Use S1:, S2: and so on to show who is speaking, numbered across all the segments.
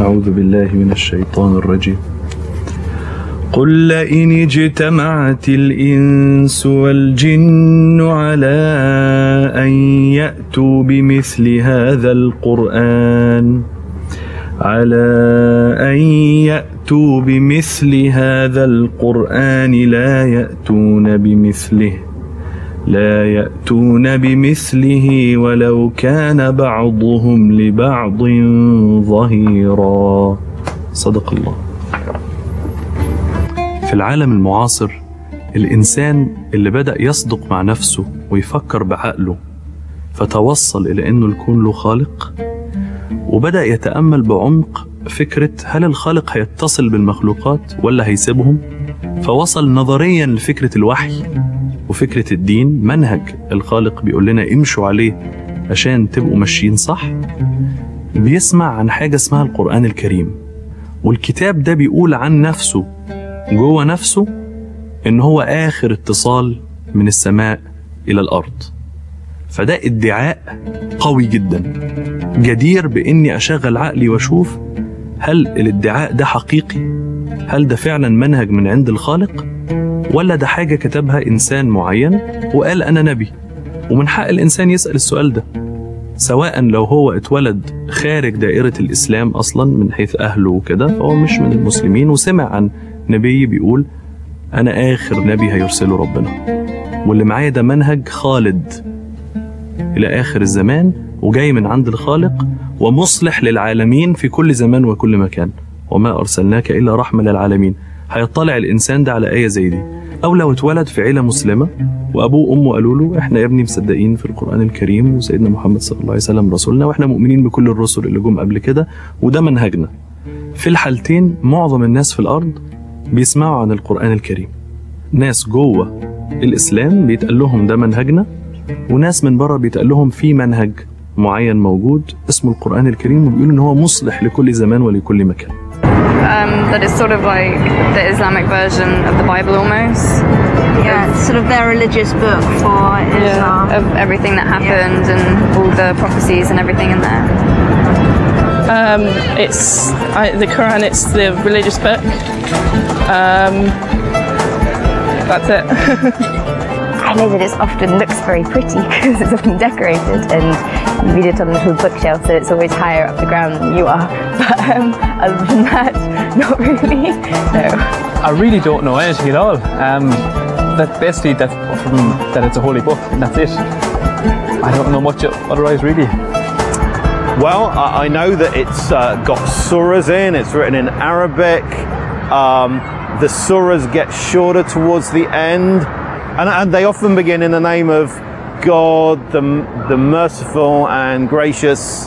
S1: أعوذ بالله من الشيطان الرجيم قل لئن اجتمعت الإنس والجن على أن يأتوا بمثل هذا القرآن على أن يأتوا بمثل هذا القرآن لا يأتون بمثله لا يأتون بمثله ولو كان بعضهم لبعض ظهيرا صدق الله في العالم المعاصر الإنسان اللي بدأ يصدق مع نفسه ويفكر بعقله فتوصل إلى أنه الكون له خالق وبدأ يتأمل بعمق فكرة هل الخالق هيتصل بالمخلوقات ولا هيسيبهم فوصل نظريا لفكرة الوحي وفكرة الدين منهج الخالق بيقول لنا امشوا عليه عشان تبقوا ماشيين صح بيسمع عن حاجة اسمها القرآن الكريم والكتاب ده بيقول عن نفسه جوه نفسه إن هو آخر اتصال من السماء إلى الأرض فده ادعاء قوي جدا جدير بإني أشغل عقلي وأشوف هل الادعاء ده حقيقي؟ هل ده فعلا منهج من عند الخالق؟ ولا ده حاجة كتبها إنسان معين وقال أنا نبي ومن حق الإنسان يسأل السؤال ده سواء لو هو اتولد خارج دائرة الإسلام أصلا من حيث أهله وكده فهو مش من المسلمين وسمع عن نبي بيقول أنا آخر نبي هيرسله ربنا واللي معايا ده منهج خالد إلى آخر الزمان وجاي من عند الخالق ومصلح للعالمين في كل زمان وكل مكان وما أرسلناك إلا رحمة للعالمين هيطلع الإنسان ده على آية زي دي أو لو اتولد في عيلة مسلمة وأبوه وأمه قالوا له إحنا يا ابني مصدقين في القرآن الكريم وسيدنا محمد صلى الله عليه وسلم رسولنا وإحنا مؤمنين بكل الرسل اللي جم قبل كده وده منهجنا في الحالتين معظم الناس في الأرض بيسمعوا عن القرآن الكريم ناس جوه الإسلام بيتقال لهم ده منهجنا وناس من بره بيتقال لهم في منهج معين موجود اسمه القرآن الكريم وبيقولوا إن هو مصلح لكل زمان ولكل مكان
S2: um, that it's sort of like the Islamic version of the Bible almost.
S3: Yeah, it's sort of their religious book for Islam.
S2: Of everything that happened and all the prophecies and everything in there.
S4: Um, it's I, the Quran. It's the religious book. Um, that's it.
S5: I know that it often looks very pretty because it's often decorated and you read it on a little bookshelf so it's always higher up the ground than you are. But um, other than that, not really. No.
S6: I really don't know anything at all. Um, that basically that from that it's a holy book and that's it. I don't know much otherwise really.
S7: Well, I I know that it's uh, got surahs in. It's written in Arabic. Um, the surahs get shorter towards the end, and, and they often begin in the name of God, the, the merciful and gracious.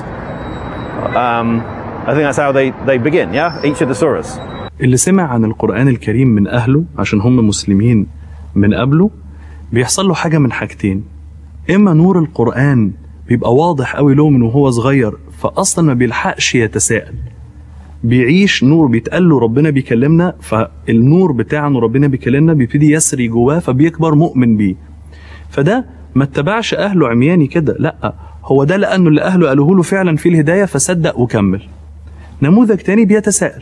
S7: Um, I think that's how they, they begin. Yeah, each of the surahs.
S1: اللي سمع عن القرآن الكريم من أهله عشان هم مسلمين من قبله بيحصل له حاجة من حاجتين إما نور القرآن بيبقى واضح قوي له من وهو صغير فأصلا ما بيلحقش يتساءل بيعيش نور بيتقال له ربنا بيكلمنا فالنور بتاع انه ربنا بيكلمنا بيبتدي يسري جواه فبيكبر مؤمن بيه فده ما اتبعش اهله عمياني كده لا هو ده لانه اللي اهله قالوه له فعلا في الهدايه فصدق وكمل نموذج تاني بيتساءل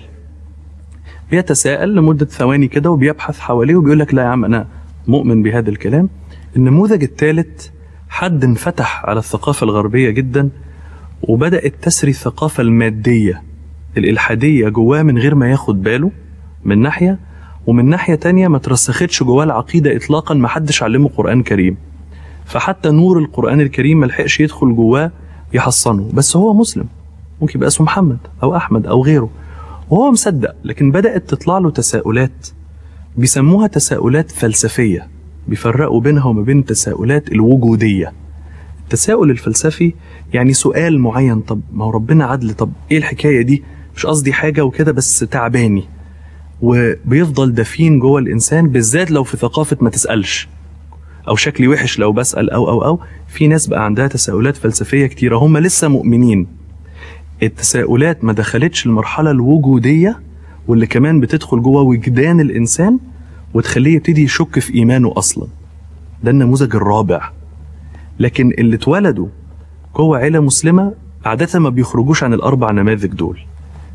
S1: بيتساءل لمده ثواني كده وبيبحث حواليه وبيقول لك لا يا عم انا مؤمن بهذا الكلام النموذج الثالث حد انفتح على الثقافه الغربيه جدا وبدات تسري الثقافه الماديه الالحاديه جواه من غير ما ياخد باله من ناحيه ومن ناحيه تانية ما ترسختش جواه العقيده اطلاقا ما حدش علمه قران كريم فحتى نور القران الكريم ما لحقش يدخل جواه يحصنه بس هو مسلم ممكن يبقى اسمه محمد او احمد او غيره وهو مصدق لكن بدات تطلع له تساؤلات بيسموها تساؤلات فلسفيه بيفرقوا بينها وما بين التساؤلات الوجوديه التساؤل الفلسفي يعني سؤال معين طب ما هو ربنا عدل طب ايه الحكايه دي مش قصدي حاجه وكده بس تعباني وبيفضل دفين جوه الانسان بالذات لو في ثقافه ما تسالش او شكلي وحش لو بسال او او او في ناس بقى عندها تساؤلات فلسفيه كتيره هم لسه مؤمنين التساؤلات ما دخلتش المرحله الوجوديه واللي كمان بتدخل جوه وجدان الانسان وتخليه يبتدي يشك في ايمانه اصلا ده النموذج الرابع لكن اللي اتولدوا جوه عيله مسلمه عاده ما بيخرجوش عن الاربع نماذج دول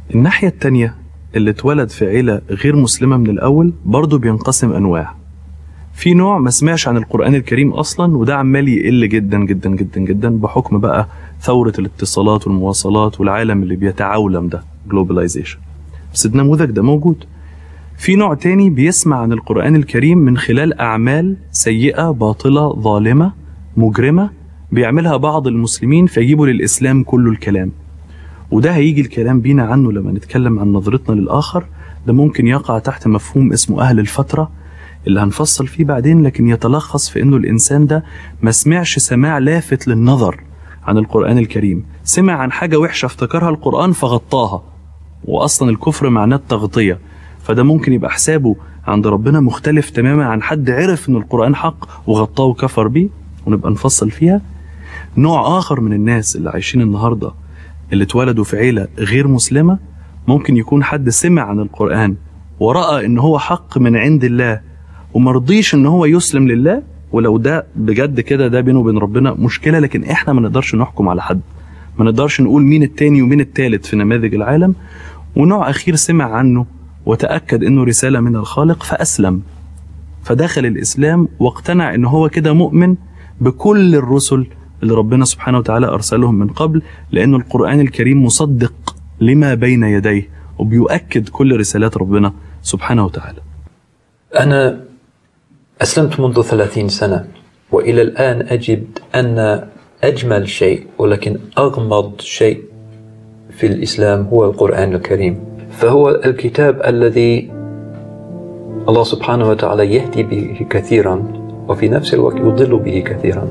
S1: الناحية التانية اللي اتولد في عيلة غير مسلمة من الأول برضه بينقسم أنواع في نوع ما سمعش عن القرآن الكريم أصلا وده عمال يقل جدا جدا جدا جدا بحكم بقى ثورة الاتصالات والمواصلات والعالم اللي بيتعولم ده globalization بس النموذج ده موجود في نوع تاني بيسمع عن القرآن الكريم من خلال أعمال سيئة باطلة ظالمة مجرمة بيعملها بعض المسلمين فيجيبوا للإسلام كله الكلام وده هيجي الكلام بينا عنه لما نتكلم عن نظرتنا للآخر ده ممكن يقع تحت مفهوم اسمه أهل الفترة اللي هنفصل فيه بعدين لكن يتلخص في انه الانسان ده ما سمعش سماع لافت للنظر عن القرآن الكريم سمع عن حاجة وحشة افتكرها القرآن فغطاها وأصلا الكفر معناه التغطية فده ممكن يبقى حسابه عند ربنا مختلف تماما عن حد عرف ان القرآن حق وغطاه وكفر بيه ونبقى نفصل فيها نوع آخر من الناس اللي عايشين النهاردة اللي اتولدوا في عيلة غير مسلمة ممكن يكون حد سمع عن القرآن ورأى ان هو حق من عند الله ومرضيش ان هو يسلم لله ولو ده بجد كده ده بينه وبين ربنا مشكلة لكن احنا ما نقدرش نحكم على حد ما نقدرش نقول مين التاني ومين التالت في نماذج العالم ونوع أخير سمع عنه وتأكد انه رسالة من الخالق فأسلم فدخل الإسلام واقتنع ان هو كده مؤمن بكل الرسل اللي ربنا سبحانه وتعالى أرسلهم من قبل لأن القرآن الكريم مصدق لما بين يديه وبيؤكد كل رسالات ربنا سبحانه وتعالى
S8: أنا أسلمت منذ ثلاثين سنة وإلى الآن أجد أن أجمل شيء ولكن أغمض شيء في الإسلام هو القرآن الكريم فهو الكتاب الذي الله سبحانه وتعالى يهدي به كثيرا وفي نفس الوقت يضل به كثيرا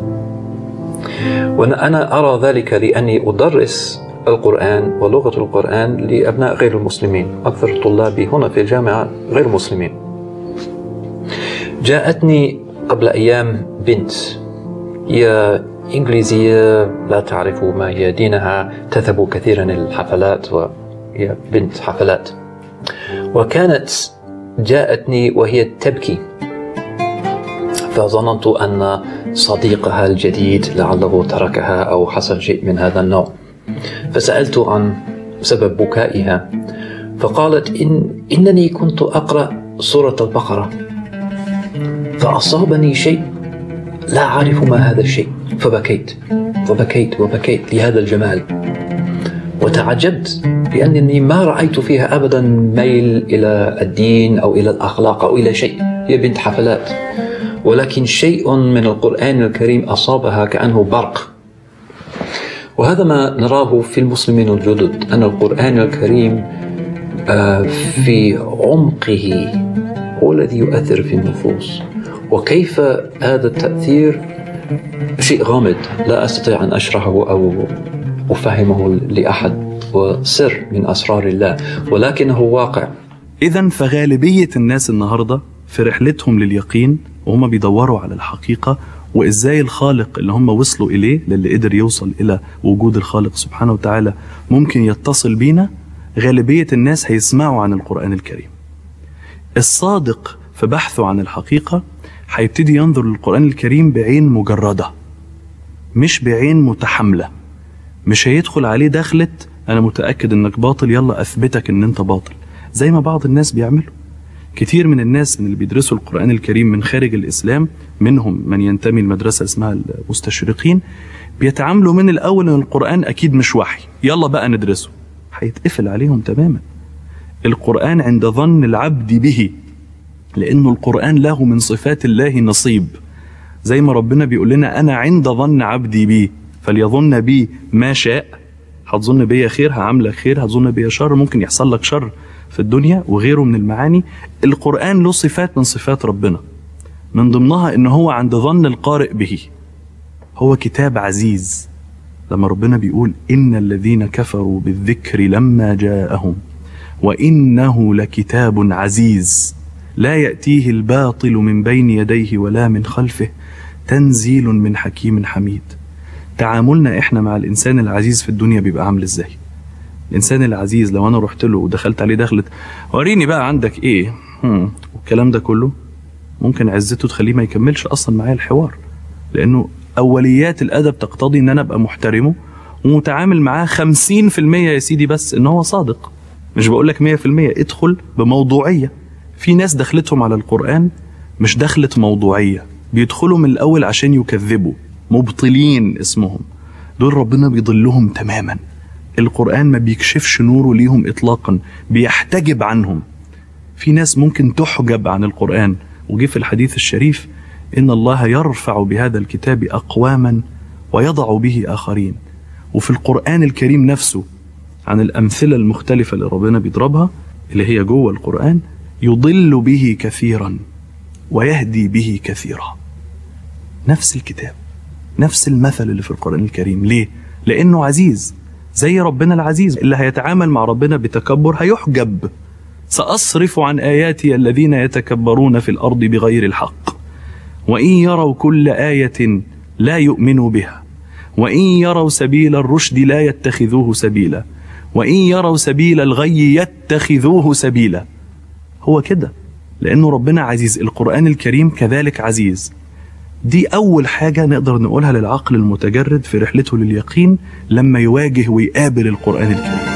S8: وأنا أرى ذلك لأني أدرس القرآن ولغة القرآن لأبناء غير المسلمين أكثر طلابي هنا في الجامعة غير مسلمين جاءتني قبل أيام بنت هي إنجليزية لا تعرف ما هي دينها تذهب كثيرا الحفلات وهي بنت حفلات وكانت جاءتني وهي تبكي فظننت أن صديقها الجديد لعله تركها أو حصل شيء من هذا النوع فسألت عن سبب بكائها فقالت إن إنني كنت أقرأ سورة البقرة فأصابني شيء لا أعرف ما هذا الشيء فبكيت وبكيت وبكيت لهذا الجمال وتعجبت لأنني ما رأيت فيها أبدا ميل إلى الدين أو إلى الأخلاق أو إلى شيء هي بنت حفلات ولكن شيء من القرآن الكريم أصابها كأنه برق وهذا ما نراه في المسلمين الجدد أن القرآن الكريم في عمقه هو الذي يؤثر في النفوس وكيف هذا التأثير شيء غامض لا أستطيع أن أشرحه أو أفهمه لأحد وسر من أسرار الله ولكنه واقع
S1: إذا فغالبية الناس النهاردة في رحلتهم لليقين وهم بيدوروا على الحقيقة وإزاي الخالق اللي هم وصلوا إليه للي قدر يوصل إلى وجود الخالق سبحانه وتعالى ممكن يتصل بينا غالبية الناس هيسمعوا عن القرآن الكريم الصادق في بحثه عن الحقيقة هيبتدي ينظر للقرآن الكريم بعين مجردة مش بعين متحاملة مش هيدخل عليه دخلة أنا متأكد إنك باطل يلا أثبتك إن أنت باطل زي ما بعض الناس بيعملوا كتير من الناس من اللي بيدرسوا القرآن الكريم من خارج الإسلام منهم من ينتمي لمدرسة اسمها المستشرقين بيتعاملوا من الأول إن القرآن أكيد مش وحي يلا بقى ندرسه هيتقفل عليهم تماما القرآن عند ظن العبد به لأنه القرآن له من صفات الله نصيب زي ما ربنا بيقول لنا أنا عند ظن عبدي بي فليظن بي ما شاء هتظن بيا خير هعملك خير هتظن بيا شر ممكن يحصل لك شر في الدنيا وغيره من المعاني القرآن له صفات من صفات ربنا من ضمنها ان هو عند ظن القارئ به هو كتاب عزيز لما ربنا بيقول ان الذين كفروا بالذكر لما جاءهم وانه لكتاب عزيز لا ياتيه الباطل من بين يديه ولا من خلفه تنزيل من حكيم حميد تعاملنا احنا مع الانسان العزيز في الدنيا بيبقى عامل ازاي الانسان العزيز لو انا رحت له ودخلت عليه دخلت وريني بقى عندك ايه هم. والكلام ده كله ممكن عزته تخليه ما يكملش اصلا معايا الحوار لانه اوليات الادب تقتضي ان انا ابقى محترمه ومتعامل معاه 50% يا سيدي بس ان هو صادق مش بقول لك 100% ادخل بموضوعيه في ناس دخلتهم على القران مش دخلة موضوعيه بيدخلوا من الاول عشان يكذبوا مبطلين اسمهم دول ربنا بيضلهم تماما القران ما بيكشفش نوره ليهم اطلاقا بيحتجب عنهم في ناس ممكن تحجب عن القران وجه في الحديث الشريف ان الله يرفع بهذا الكتاب اقواما ويضع به اخرين وفي القران الكريم نفسه عن الامثله المختلفه اللي ربنا بيضربها اللي هي جوه القران يضل به كثيرا ويهدي به كثيرا نفس الكتاب نفس المثل اللي في القران الكريم ليه لانه عزيز زي ربنا العزيز اللي هيتعامل مع ربنا بتكبر هيحجب ساصرف عن اياتي الذين يتكبرون في الارض بغير الحق وان يروا كل ايه لا يؤمنوا بها وان يروا سبيل الرشد لا يتخذوه سبيلا وان يروا سبيل الغي يتخذوه سبيلا هو كده لانه ربنا عزيز القران الكريم كذلك عزيز دي اول حاجه نقدر نقولها للعقل المتجرد في رحلته لليقين لما يواجه ويقابل القران الكريم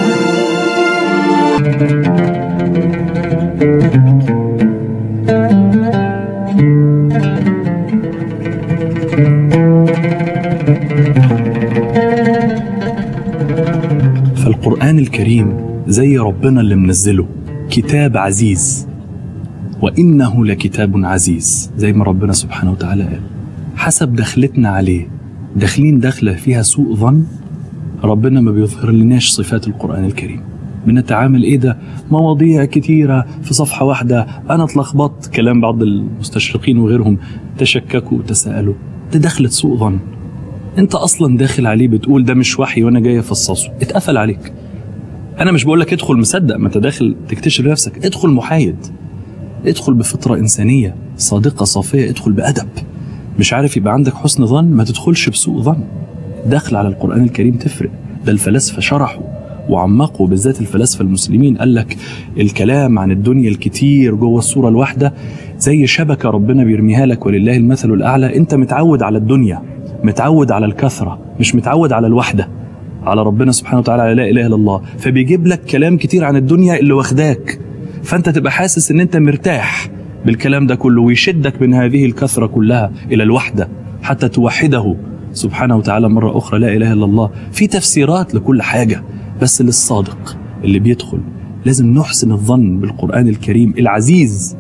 S1: فالقرآن الكريم زي ربنا اللي منزله كتاب عزيز وإنه لكتاب عزيز زي ما ربنا سبحانه وتعالى قال حسب دخلتنا عليه داخلين دخلة فيها سوء ظن ربنا ما بيظهر لناش صفات القرآن الكريم بنتعامل ايه ده مواضيع كتيرة في صفحة واحدة انا اتلخبطت كلام بعض المستشرقين وغيرهم تشككوا وتساءلوا ده دخلة سوء ظن انت اصلا داخل عليه بتقول ده مش وحي وانا جاي افصصه اتقفل عليك انا مش بقول لك ادخل مصدق ما انت داخل تكتشف نفسك ادخل محايد ادخل بفطرة إنسانية صادقة صافية ادخل بأدب مش عارف يبقى عندك حسن ظن ما تدخلش بسوء ظن داخل على القرآن الكريم تفرق ده الفلاسفة شرحوا وعمقوا بالذات الفلاسفة المسلمين قال لك الكلام عن الدنيا الكتير جوه الصورة الواحدة زي شبكة ربنا بيرميها لك ولله المثل الأعلى أنت متعود على الدنيا متعود على الكثرة مش متعود على الوحدة على ربنا سبحانه وتعالى على لا إله إلا الله فبيجيب لك كلام كتير عن الدنيا اللي واخداك فأنت تبقى حاسس إن أنت مرتاح بالكلام ده كله ويشدك من هذه الكثرة كلها إلى الوحدة حتى توحده سبحانه وتعالى مرة أخرى لا إله إلا الله في تفسيرات لكل حاجة بس للصادق اللي بيدخل لازم نحسن الظن بالقرآن الكريم العزيز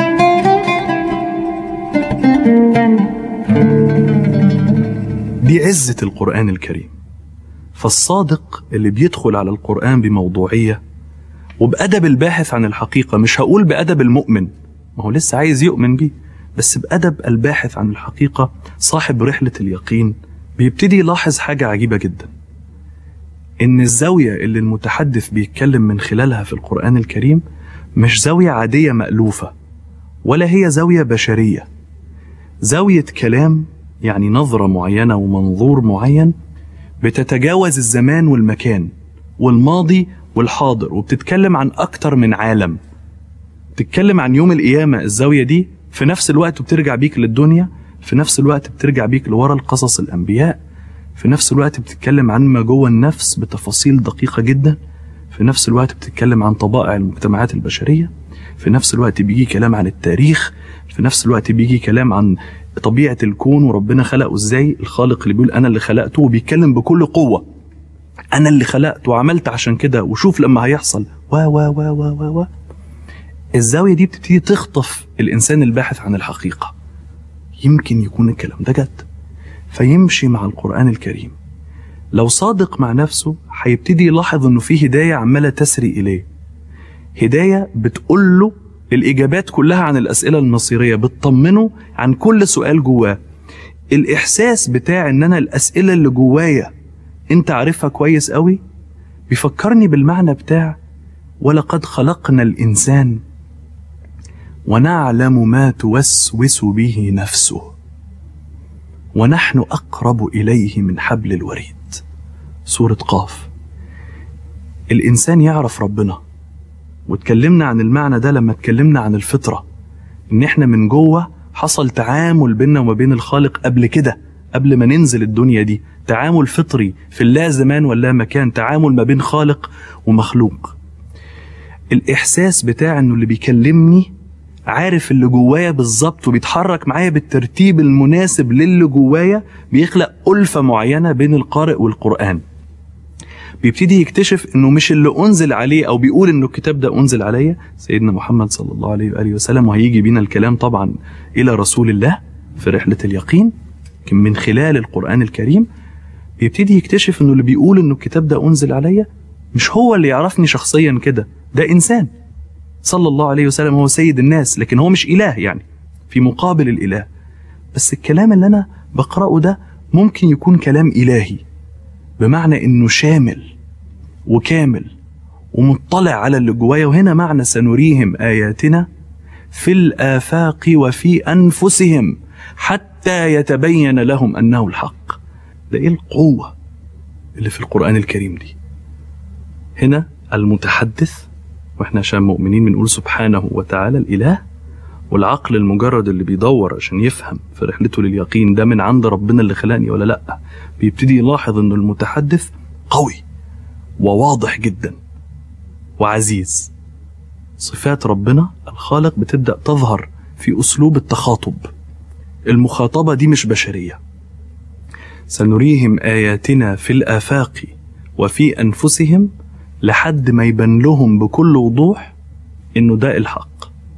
S1: دي عزة القرآن الكريم فالصادق اللي بيدخل على القرآن بموضوعية وبأدب الباحث عن الحقيقة مش هقول بأدب المؤمن ما هو لسه عايز يؤمن بيه بس بأدب الباحث عن الحقيقة صاحب رحلة اليقين بيبتدي يلاحظ حاجة عجيبة جدا إن الزاوية اللي المتحدث بيتكلم من خلالها في القرآن الكريم مش زاوية عادية مألوفة ولا هي زاوية بشرية زاوية كلام يعني نظرة معينة ومنظور معين بتتجاوز الزمان والمكان والماضي والحاضر وبتتكلم عن أكتر من عالم بتتكلم عن يوم القيامة الزاوية دي في نفس الوقت بترجع بيك للدنيا في نفس الوقت بترجع بيك لورا القصص الأنبياء في نفس الوقت بتتكلم عن ما جوه النفس بتفاصيل دقيقة جدا في نفس الوقت بتتكلم عن طبائع المجتمعات البشرية في نفس الوقت بيجي كلام عن التاريخ في نفس الوقت بيجي كلام عن طبيعة الكون وربنا خلقه ازاي الخالق اللي بيقول انا اللي خلقته وبيتكلم بكل قوة انا اللي خلقت وعملت عشان كده وشوف لما هيحصل و و و و و و الزاوية دي بتبتدي تخطف الإنسان الباحث عن الحقيقة يمكن يكون الكلام ده جد فيمشي مع القرآن الكريم لو صادق مع نفسه هيبتدي يلاحظ انه في هداية عمالة تسري إليه هداية بتقول له الإجابات كلها عن الأسئلة المصيرية بتطمنه عن كل سؤال جواه الإحساس بتاع إن أنا الأسئلة اللي جوايا أنت عارفها كويس قوي بيفكرني بالمعنى بتاع ولقد خلقنا الإنسان ونعلم ما توسوس به نفسه ونحن أقرب إليه من حبل الوريد سورة قاف الإنسان يعرف ربنا واتكلمنا عن المعنى ده لما اتكلمنا عن الفطرة إن إحنا من جوه حصل تعامل بيننا وما بين الخالق قبل كده قبل ما ننزل الدنيا دي تعامل فطري في اللا زمان ولا مكان تعامل ما بين خالق ومخلوق الإحساس بتاع إنه اللي بيكلمني عارف اللي جوايا بالظبط وبيتحرك معايا بالترتيب المناسب للي جوايا بيخلق ألفة معينة بين القارئ والقرآن بيبتدي يكتشف انه مش اللي انزل عليه او بيقول انه الكتاب ده انزل عليا سيدنا محمد صلى الله عليه واله وسلم وهيجي بينا الكلام طبعا الى رسول الله في رحله اليقين لكن من خلال القران الكريم بيبتدي يكتشف انه اللي بيقول انه الكتاب ده انزل عليا مش هو اللي يعرفني شخصيا كده ده انسان صلى الله عليه وسلم هو سيد الناس لكن هو مش اله يعني في مقابل الاله بس الكلام اللي انا بقراه ده ممكن يكون كلام الهي بمعنى انه شامل وكامل ومطلع على اللي جوايا وهنا معنى سنريهم اياتنا في الافاق وفي انفسهم حتى يتبين لهم انه الحق ده ايه القوه اللي في القران الكريم دي هنا المتحدث واحنا عشان مؤمنين بنقول سبحانه وتعالى الاله والعقل المجرد اللي بيدور عشان يفهم في رحلته لليقين ده من عند ربنا اللي خلقني ولا لا بيبتدي يلاحظ انه المتحدث قوي وواضح جدا وعزيز صفات ربنا الخالق بتبدا تظهر في اسلوب التخاطب المخاطبه دي مش بشريه سنريهم اياتنا في الافاق وفي انفسهم لحد ما يبان لهم بكل وضوح انه ده الحق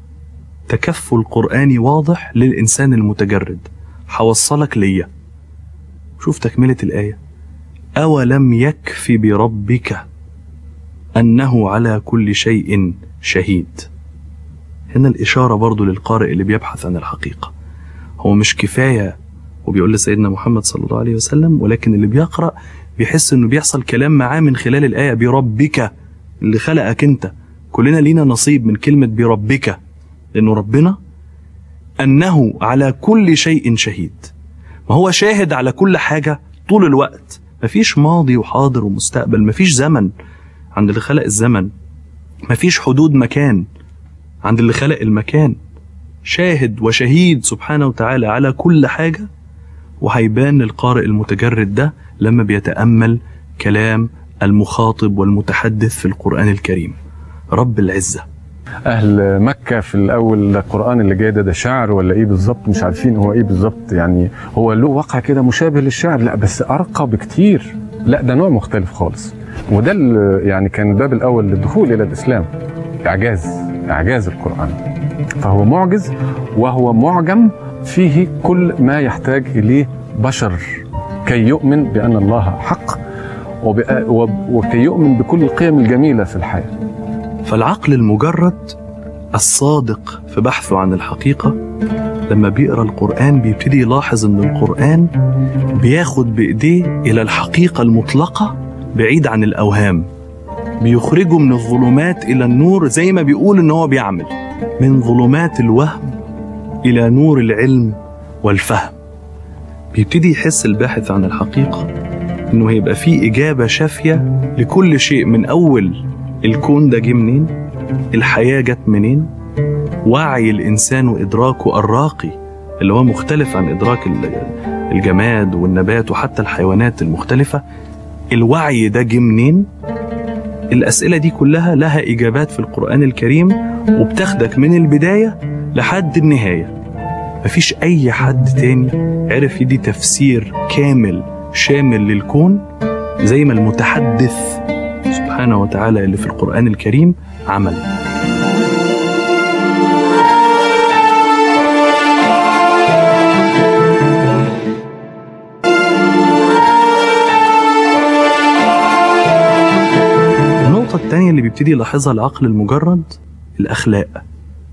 S1: تكفل قرآني واضح للإنسان المتجرد حوصلك ليا شوف تكملة الآية أولم يكف بربك أنه على كل شيء شهيد هنا الإشارة برضو للقارئ اللي بيبحث عن الحقيقة هو مش كفاية وبيقول لسيدنا محمد صلى الله عليه وسلم ولكن اللي بيقرأ بيحس انه بيحصل كلام معاه من خلال الآية بربك اللي خلقك انت كلنا لينا نصيب من كلمة بربك لأنه ربنا أنه على كل شيء شهيد ما هو شاهد على كل حاجة طول الوقت مفيش ماضي وحاضر ومستقبل مفيش زمن عند اللي خلق الزمن مفيش حدود مكان عند اللي خلق المكان شاهد وشهيد سبحانه وتعالى على كل حاجة وهيبان للقارئ المتجرد ده لما بيتأمل كلام المخاطب والمتحدث في القرآن الكريم رب العزة
S9: اهل مكه في الاول ده القران اللي جاي ده ده شعر ولا ايه بالظبط مش عارفين هو ايه بالظبط يعني هو له وقع كده مشابه للشعر لا بس ارقى بكتير لا ده نوع مختلف خالص وده اللي يعني كان الباب الاول للدخول الى الاسلام اعجاز اعجاز القران فهو معجز وهو معجم فيه كل ما يحتاج اليه بشر كي يؤمن بان الله حق وبأ- وب- وكي يؤمن بكل القيم الجميله في الحياه
S1: فالعقل المجرد الصادق في بحثه عن الحقيقة لما بيقرا القرآن بيبتدي يلاحظ إن القرآن بياخد بإيديه إلى الحقيقة المطلقة بعيد عن الأوهام بيخرجه من الظلمات إلى النور زي ما بيقول إن هو بيعمل من ظلمات الوهم إلى نور العلم والفهم بيبتدي يحس الباحث عن الحقيقة إنه هيبقى فيه إجابة شافية لكل شيء من أول الكون ده جه منين الحياة جت منين وعي الإنسان وإدراكه الراقي اللي هو مختلف عن إدراك ال- الجماد والنبات وحتى الحيوانات المختلفة الوعي ده جه منين الأسئلة دي كلها لها إجابات في القرآن الكريم وبتاخدك من البداية لحد النهاية مفيش أي حد تاني عرف يدي تفسير كامل شامل للكون زي ما المتحدث سبحانه وتعالى اللي في القرآن الكريم عمل النقطة التانية اللي بيبتدي يلاحظها العقل المجرد الأخلاق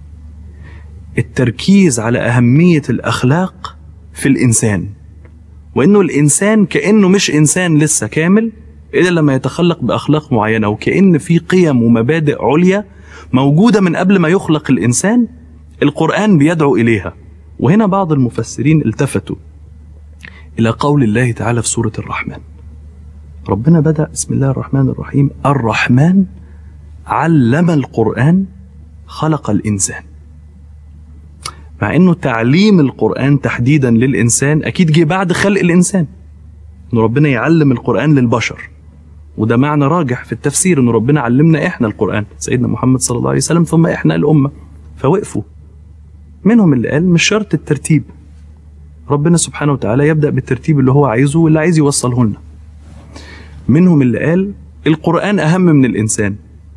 S1: التركيز على أهمية الأخلاق في الإنسان وإنه الإنسان كأنه مش إنسان لسه كامل إلا لما يتخلق بأخلاق معينة وكأن في قيم ومبادئ عليا موجودة من قبل ما يخلق الإنسان القرآن بيدعو إليها وهنا بعض المفسرين التفتوا إلى قول الله تعالى في سورة الرحمن ربنا بدأ بسم الله الرحمن الرحيم الرحمن علم القرآن خلق الإنسان مع انه تعليم القرآن تحديدا للإنسان أكيد جه بعد خلق الإنسان إن ربنا يعلم القرآن للبشر وده معنى راجح في التفسير ان ربنا علمنا احنا القران سيدنا محمد صلى الله عليه وسلم ثم احنا الامه فوقفوا منهم اللي قال مش شرط الترتيب ربنا سبحانه وتعالى يبدا بالترتيب اللي هو عايزه واللي عايز يوصله لنا منهم اللي قال القران اهم من الانسان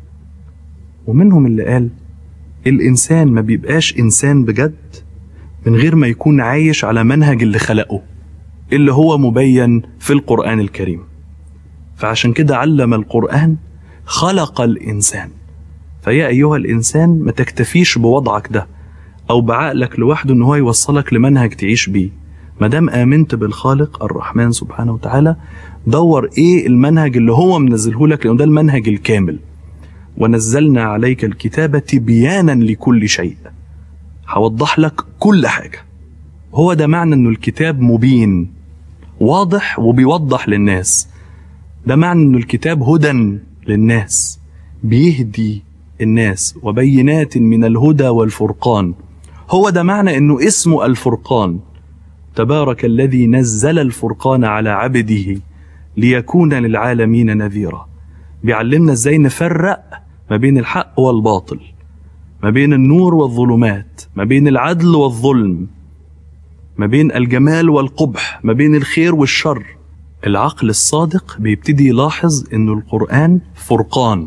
S1: ومنهم اللي قال الانسان ما بيبقاش انسان بجد من غير ما يكون عايش على منهج اللي خلقه اللي هو مبين في القران الكريم فعشان كده علم القرآن خلق الإنسان فيا أيها الإنسان ما تكتفيش بوضعك ده أو بعقلك لوحده إن هو يوصلك لمنهج تعيش بيه ما دام آمنت بالخالق الرحمن سبحانه وتعالى دور إيه المنهج اللي هو منزله لك لأنه ده المنهج الكامل ونزلنا عليك الكتاب تبيانا لكل شيء هوضح لك كل حاجة هو ده معنى إنه الكتاب مبين واضح وبيوضح للناس ده معنى انه الكتاب هدى للناس بيهدي الناس وبينات من الهدى والفرقان هو ده معنى انه اسمه الفرقان تبارك الذي نزل الفرقان على عبده ليكون للعالمين نذيرا بيعلمنا ازاي نفرق ما بين الحق والباطل ما بين النور والظلمات ما بين العدل والظلم ما بين الجمال والقبح ما بين الخير والشر العقل الصادق بيبتدي يلاحظ انه القرآن فرقان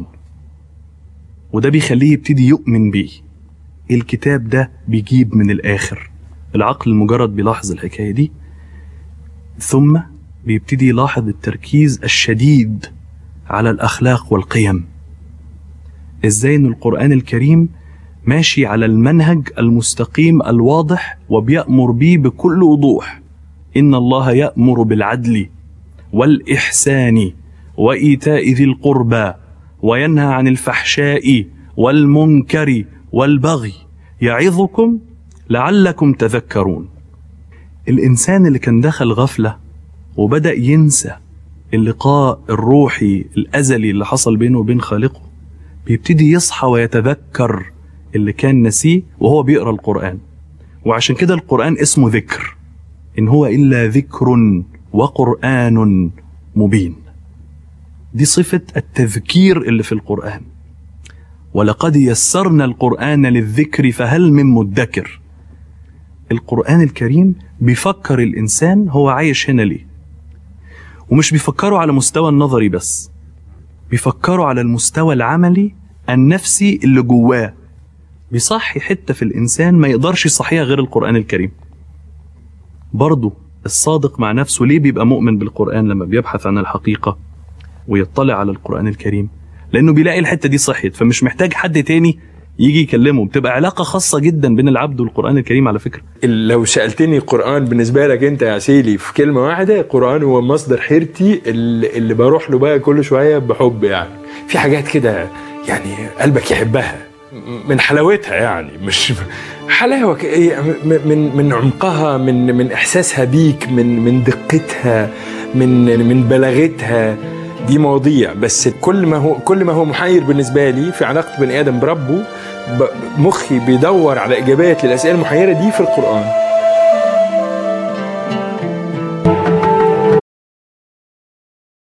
S1: وده بيخليه يبتدي يؤمن بيه الكتاب ده بيجيب من الآخر العقل المجرد بيلاحظ الحكاية دي ثم بيبتدي يلاحظ التركيز الشديد على الأخلاق والقيم ازاي ان القرآن الكريم ماشي على المنهج المستقيم الواضح وبيأمر بيه بكل وضوح إن الله يأمر بالعدل والإحسان وإيتاء ذي القربى وينهى عن الفحشاء والمنكر والبغي يعظكم لعلكم تذكرون الإنسان اللي كان دخل غفلة وبدأ ينسى اللقاء الروحي الأزلي اللي حصل بينه وبين خالقه بيبتدي يصحى ويتذكر اللي كان نسيه وهو بيقرأ القرآن وعشان كده القرآن اسمه ذكر إن هو إلا ذكر وقرآن مبين دي صفة التذكير اللي في القرآن ولقد يسرنا القرآن للذكر فهل من مدكر القرآن الكريم بيفكر الإنسان هو عايش هنا ليه ومش بيفكره على مستوى النظري بس بيفكره على المستوى العملي النفسي اللي جواه بيصحي حتة في الإنسان ما يقدرش يصحيها غير القرآن الكريم برضه الصادق مع نفسه ليه بيبقى مؤمن بالقرآن لما بيبحث عن الحقيقة ويطلع على القرآن الكريم لأنه بيلاقي الحتة دي صحيت فمش محتاج حد تاني يجي يكلمه بتبقى علاقة خاصة جدا بين العبد والقرآن الكريم على فكرة
S10: لو سألتني القرآن بالنسبة لك أنت يا سيلي في كلمة واحدة القرآن هو مصدر حيرتي اللي, اللي بروح له بقى كل شوية بحب يعني في حاجات كده يعني قلبك يحبها من حلاوتها يعني مش حلاوة من من عمقها من من إحساسها بيك من من دقتها من من بلاغتها دي مواضيع بس كل ما هو كل ما هو محير بالنسبه لي في علاقه بني ادم بربه مخي بيدور على اجابات للاسئله المحيره دي في القران